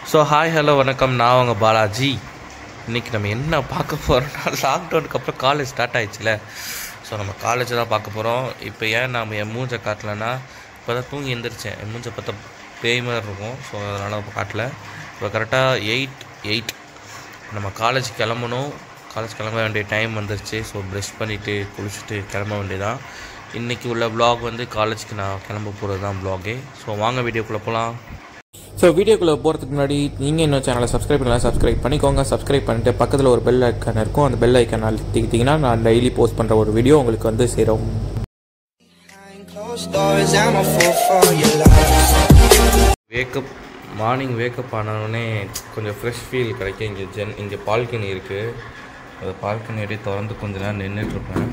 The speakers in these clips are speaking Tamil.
ஸோ ஹாய் ஹலோ வணக்கம் நான் உங்கள் பாலாஜி இன்றைக்கி நம்ம என்ன பார்க்க போகிறோம்னா லாக்டவுனுக்கு அப்புறம் காலேஜ் ஸ்டார்ட் ஆயிடுச்சுல ஸோ நம்ம காலேஜ் தான் பார்க்க போகிறோம் இப்போ ஏன் நம்ம என் மூஞ்சை காட்டலன்னா இப்போ தான் தூங்கி எந்திரிச்சேன் என் மூஞ்சை பார்த்தா பேய் மாதிரி இருக்கும் ஸோ அதனால் காட்டல இப்போ கரெக்டாக எயிட் எயிட் நம்ம காலேஜ் கிளம்பணும் காலேஜ் கிளம்ப வேண்டிய டைம் வந்துருச்சு ஸோ ப்ரெஷ் பண்ணிவிட்டு குளிச்சுட்டு கிளம்ப வேண்டியதான் இன்றைக்கி உள்ள vlog வந்து காலேஜுக்கு நான் கிளம்ப போகிறது தான் vlog-ஏ ஸோ வாங்க வீடியோக்குள்ளே போகலாம் ஸோ வீடியோக்குள்ளே போகிறதுக்கு முன்னாடி நீங்கள் இன்னும் சேனலை சப்ஸ்கிரைப் பண்ணலாம் சப்ஸ்கிரைப் பண்ணிக்கோங்க சப்ஸ்கிரைப் பண்ணிட்டு பக்கத்தில் ஒரு பெல் ஐக்கான் இருக்கும் அந்த பெல் ஐக்கான் அழுத்திக்கிட்டிங்கன்னா நான் டெய்லி போஸ்ட் பண்ணுற ஒரு வீடியோ உங்களுக்கு வந்து சேரும் Behind closed doors, I'm a fool for your love. Wake up morning wake up ஆனவுடனே கொஞ்சம் ஃப்ரெஷ் ஃபீல் கிடைக்கும் இங்கே ஜென் இங்கே பால்கனி இருக்குது அந்த பால்கனி அப்படியே திறந்து கொஞ்ச நேரம் நின்றுட்டுருப்பேன்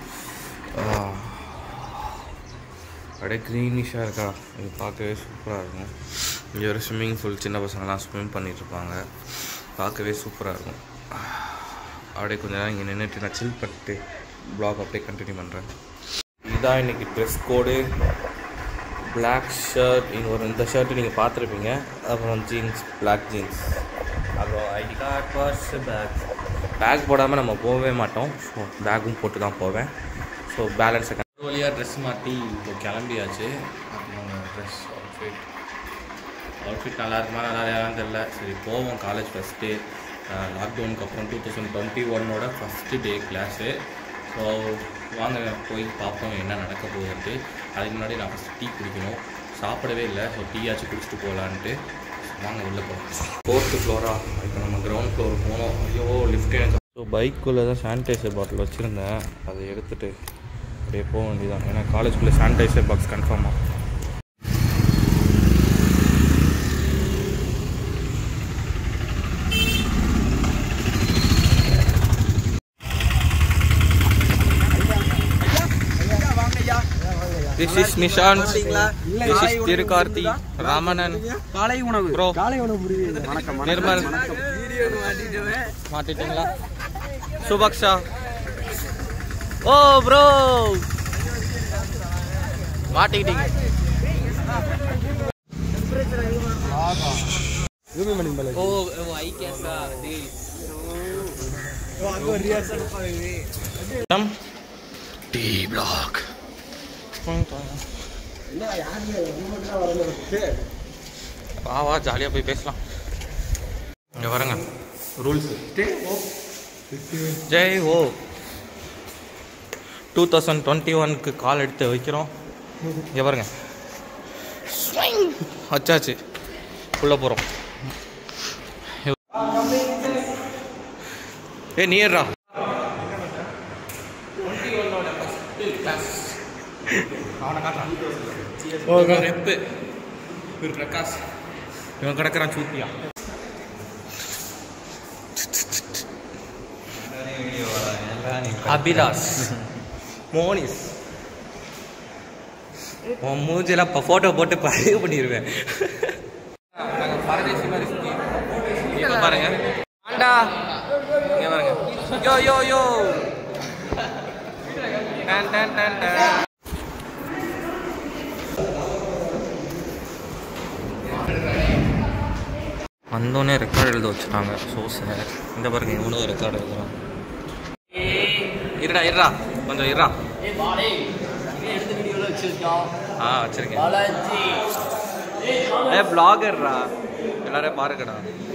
அப்படியே க்ரீனிஷாக இருக்கா இது பார்க்கவே சூப்பராக இருக்கும் இங்கே ஒரு ஸ்விம்மிங் பூல் சின்ன பசங்கள்லாம் ஸ்விம் பண்ணிகிட்ருப்பாங்க பார்க்கவே சூப்பராக இருக்கும் அப்படியே கொஞ்ச நேரம் இங்கே நின்றுட்டு நான் சில் பண்ணிட்டு ப்ளாக் அப்படியே கண்டினியூ பண்ணுறேன் இதுதான் இன்றைக்கி ட்ரெஸ் கோடு பிளாக் ஷர்ட் இது ஒரு இந்த ஷர்ட்டு நீங்கள் பார்த்துருப்பீங்க அப்புறம் ஜீன்ஸ் பிளாக் ஜீன்ஸ் அப்புறம் ID card purse bag bag போடாமல் நம்ம போகவே மாட்டோம் ஸோ பேக்கும் போட்டு தான் போவேன் ஸோ பேலன்ஸை ஒரு வழியாக ட்ரெஸ் மாட்டி இப்போ கிளம்பியாச்சு அப்புறம் ட்ரெஸ் அவுட்ஃபிட் அவுட்ஃபிட் நல்லா இருக்குமா நல்லா இல்லையான்னு தெரில சரி போவோம் காலேஜ் ஃபஸ்ட்டு லாக்டவுனுக்கு அப்புறம் டூ தௌசண்ட் டுவெண்ட்டி ஒன்னோட ஃபஸ்ட்டு டே கிளாஸு ஸோ வாங்க போய் பார்ப்போம் என்ன நடக்க போகுதுன்ட்டு அதுக்கு முன்னாடி நான் ஃபஸ்ட்டு டீ குடிக்கணும் சாப்பிடவே இல்லை ஸோ டீயாச்சும் குடிச்சிட்டு போகலான்ட்டு வாங்க உள்ளே போகலாம் ஃபோர்த்து ஃப்ளோரா இப்போ நம்ம கிரவுண்ட் ஃப்ளோர் போனோம் ஐயோ லிஃப்ட் எனக்கு ஸோ பைக்குள்ளே தான் சானிடைசர் பாட்டில் வச்சுருந்தேன் அதை எடுத்துகிட்டு அப்படியே போக வேண்டியதான் ஏன்னா காலேஜ்குள்ளே சானிடைசர் பாக்ஸ் கன்ஃபார்மாக This is Nishant. This is Tirukarthi. Ramanan. காலை உணவு Bro. காலை உணவு புரியுது வணக்கம் நிர்மல் மாட்டிட்டீங்களா சுபக்ஷா ஓ ப்ரோ மாட்டிக்கிட்டீங்க ஓ ஐ கேஸா டி பிளாக் வா வா ஜாலியாக போய் பேசலாம் இங்கே வரங்க rules G O two thousand twenty ஒனுக்கு கால் எடுத்து வைக்கிறோம் இங்கே பாருங்க ஸ்வைங். வச்சாச்சு உள்ளே போகிறோம் ஏ நீர்ரா அவனை காட்டுறான் ரெப்பு இவர் பிரகாஷ் இவன் கிடக்குறான் சூத்தியா அபிலாஷ் மோனிஸ் உன் மூஞ்சிலாம் இப்போ ஃபோட்டோ போட்டு பதிவு பண்ணிடுவேன் பரதேசி மாதிரி சுத்தி இப்போ பாருங்க ஆண்டா இங்க பாருங்க யோ யோ யோ டன் டன் டன் டன் வந்தோடனே ரெக்கார்டு எழுத வச்சுட்டாங்க ஸோ சார் இந்த பாருங்க இவனும் ரெக்கார்டு எழுதுறான் இருடா இருடா கொஞ்சம் இருடா ஆ வச்சிருக்கேன் ஏ பிளாகர்ரா எல்லாரையும் பாருங்கடா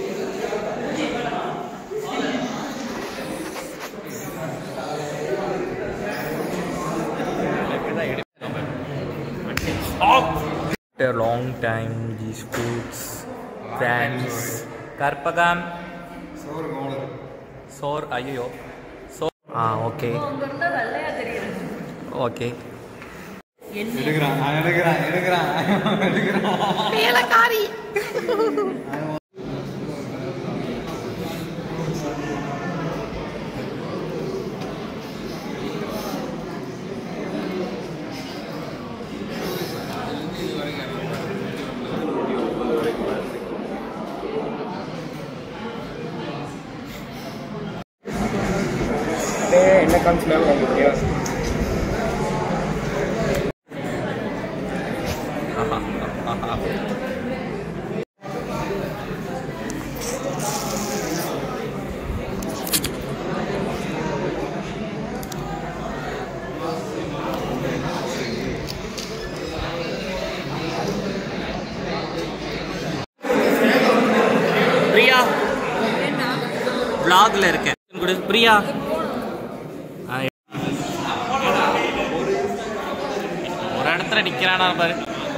After a long time, these foods, friends, Karpagam சோர் ஐயோ சோ ஆ ஓகே ஓகே எடுக்கிறான் நான் எடுக்கிறான் எடுக்கிறான் எடுக்கிறான் என்ன காமிச்சினாலும் உங்களுக்கு ஆஹா ஆஹா vlogல இருக்கேன் குடு பிரியா ஆ, ஒரு இடத்துல நிக்கிறானா பாரு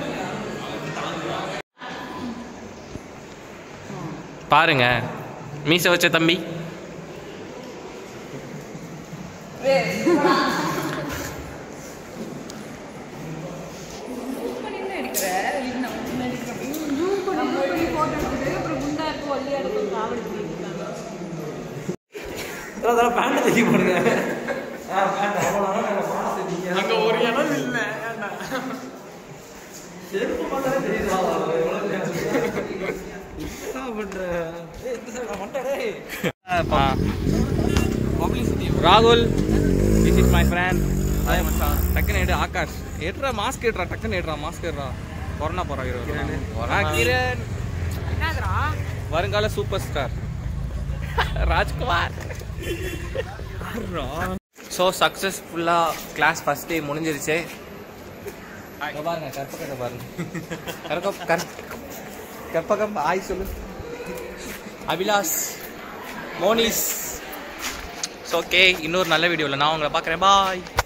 பாருங்க மீச வச்ச தம்பி ராகுல் திஸ் இஸ் மை ஃப்ரெண்ட் டக்குன்னு எடு ஆகாஷ் ஏட்ரா மாஸ்க் ஏட்ரா டக்குன்னு ஏட்ரா மாஸ்க் ஏட்ரா கொரோனா போறா கிரண் வருங்கால சூப்பர் ஸ்டார் ராஜ்குமார் ஸோ சக்ஸஸ்ஃபுல்லாக கிளாஸ் ஃபஸ்ட் டே முடிஞ்சிருச்சு இங்க பாருங்க கற்பகத்தை பாருங்க கற்பகம் கற் கற்பகம் ஆய் சொல்லு அபிலாஷ் மோனிஸ் ஓகே இன்னொரு நல்ல வீடியோவில் நான் உங்களை பார்க்குறேன் பாய்